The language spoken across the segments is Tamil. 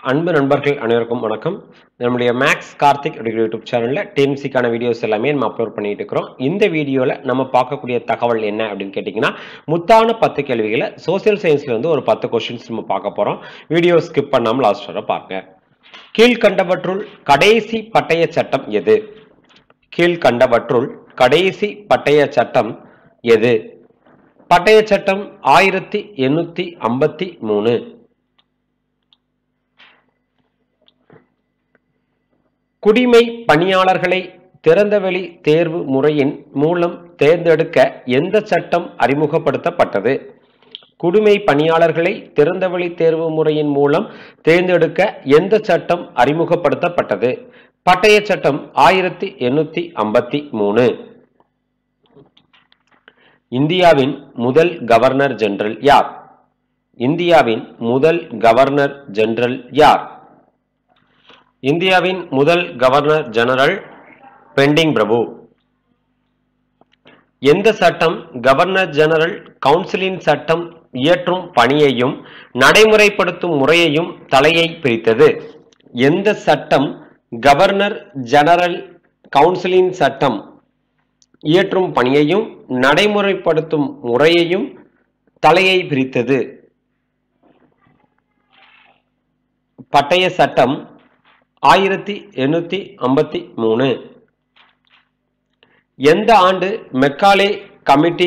அன்பு நண்பர்கள் அனைவருக்கும் வணக்கம் நம்முடைய மேக்ஸ் கார்த்திக் அப்படிங்கிற யூடியூப் சேனலில் டிஎன்சிக்கான வீடியோஸ் எல்லாமே நம்ம அப்லோட் பண்ணிட்டு இருக்கிறோம் இந்த வீடியோவில் நம்ம பார்க்கக்கூடிய தகவல் என்ன அப்படின்னு கேட்டிங்கன்னா முத்தான பத்து கேள்விகளை சோசியல் சயின்ஸ்ல வந்து ஒரு பத்து கொஸ்டின்ஸ் நம்ம பார்க்க போகிறோம் வீடியோ ஸ்கிப் பண்ணாமல் லாஸ்ட் வரை பாருங்க கீழ்கண்டவற்றுள் கடைசி பட்டய சட்டம் எது கீழ்கண்டவற்றுள் கடைசி பட்டய சட்டம் எது பட்டய சட்டம் ஆயிரத்தி எண்ணூத்தி ஐம்பத்தி மூணு குடிமை பணியாளர்களை திறந்தவெளி தேர்வு முறையின் மூலம் தேர்ந்தெடுக்க எந்த சட்டம் அறிமுகப்படுத்தப்பட்டது குடிமை பணியாளர்களை திறந்தவெளி தேர்வு முறையின் மூலம் தேர்ந்தெடுக்க எந்த சட்டம் அறிமுகப்படுத்தப்பட்டது பட்டய சட்டம் ஆயிரத்தி எண்ணூத்தி ஐம்பத்தி மூணு இந்தியாவின் முதல் கவர்னர் ஜெனரல் யார் இந்தியாவின் முதல் கவர்னர் ஜெனரல் யார் இந்தியாவின் முதல் கவர்னர் ஜெனரல் பெண்டிங் பிரபு எந்த சட்டம் கவர்னர் ஜெனரல் கவுன்சிலின் சட்டம் இயற்றும் பணியையும் நடைமுறைப்படுத்தும் முறையையும் தலையை பிரித்தது எந்த சட்டம் கவர்னர் ஜெனரல் கவுன்சிலின் சட்டம் இயற்றும் பணியையும் நடைமுறைப்படுத்தும் முறையையும் தலையை பிரித்தது பட்டய சட்டம் ஆயிரத்தி எண்ணூத்தி ஐம்பத்தி மூணு எந்த ஆண்டு மெக்காலே கமிட்டி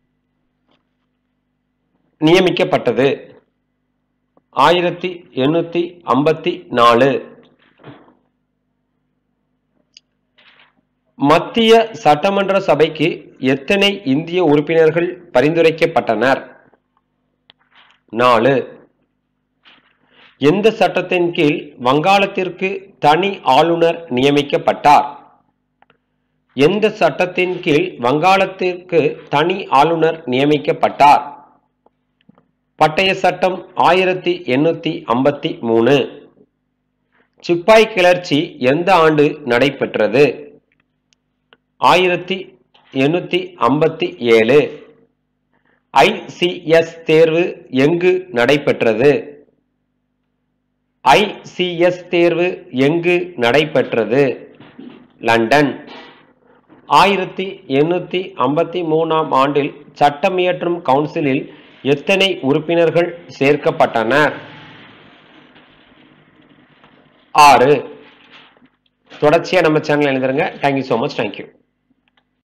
நியமிக்கப்பட்டது ஆயிரத்தி எண்ணூத்தி ஐம்பத்தி நாலு மத்திய சட்டமன்ற சபைக்கு எத்தனை இந்திய உறுப்பினர்கள் பரிந்துரைக்கப்பட்டனர் நாலு எந்த சட்டத்தின் கீழ் வங்காளத்திற்கு தனி ஆளுநர் நியமிக்கப்பட்டார் எந்த சட்டத்தின் கீழ் வங்காளத்திற்கு தனி ஆளுநர் நியமிக்கப்பட்டார் பட்டய சட்டம் ஆயிரத்தி எண்ணூத்தி ஐம்பத்தி மூணு சிப்பாய் கிளர்ச்சி எந்த ஆண்டு நடைபெற்றது ஆயிரத்தி எண்ணூத்தி ஐம்பத்தி ஏழு ஐசிஎஸ் தேர்வு எங்கு நடைபெற்றது ஐசிஎஸ் தேர்வு எங்கு நடைபெற்றது லண்டன் ஆயிரத்தி எண்ணூத்தி ஐம்பத்தி மூணாம் ஆண்டில் சட்டமியற்றும் கவுன்சிலில் எத்தனை உறுப்பினர்கள் சேர்க்கப்பட்டனர் ஆறு தொடர்ச்சியா நம்ம சேனல் எழுதுருங்க தேங்க்யூ ஸோ மச் தேங்க்யூ